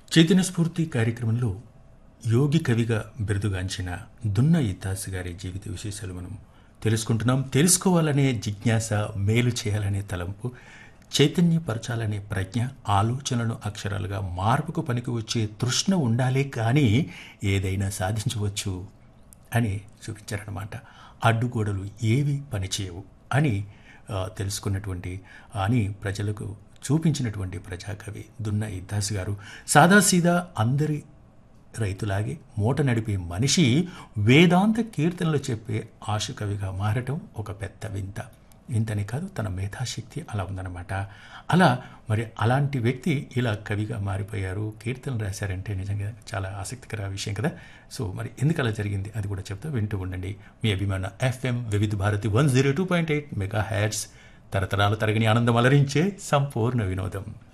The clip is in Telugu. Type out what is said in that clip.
చైతన్య స్ఫూర్తి కార్యక్రమంలో యోగి కవిగా బిరుదుగాంచిన దున్న ఇతాస్ గారి జీవిత విశేషాలు మనం తెలుసుకుంటున్నాం తెలుసుకోవాలనే జిజ్ఞాస మేలు చేయాలనే తలంపు చైతన్యపరచాలనే ప్రజ్ఞ ఆలోచనలను అక్షరాలుగా మార్పుకు పనికి వచ్చే తృష్ణ ఉండాలే కానీ ఏదైనా సాధించవచ్చు అని చూపించారనమాట అడ్డుగోడలు ఏవి పనిచేయవు అని ఆ, తెలుసుకున్నటువంటి అని ప్రజలకు చూపించినటువంటి ప్రజాకవి దున్న ఇద్దాస్ గారు సాదాసీదా అందరి రైతులాగే మూట నడిపే మనిషి వేదాంత కీర్తనలు చెప్పే ఆశుకవిగా మారటం ఒక పెద్ద వింత వింతని కాదు తన మేధాశక్తి అలా ఉందన్నమాట అలా మరి అలాంటి వ్యక్తి ఇలా కవిగా మారిపోయారు కీర్తనలు రాశారంటే నిజంగా చాలా ఆసక్తికర విషయం కదా సో మరి ఎందుకు అలా జరిగింది అది కూడా చెప్తా వింటూ ఉండండి మీ అభిమాన FM Vividh Bharati one zero two point eight megahertz తరతరాలు తరగని ఆనందం అలరించే సంపూర్ణ వినోదం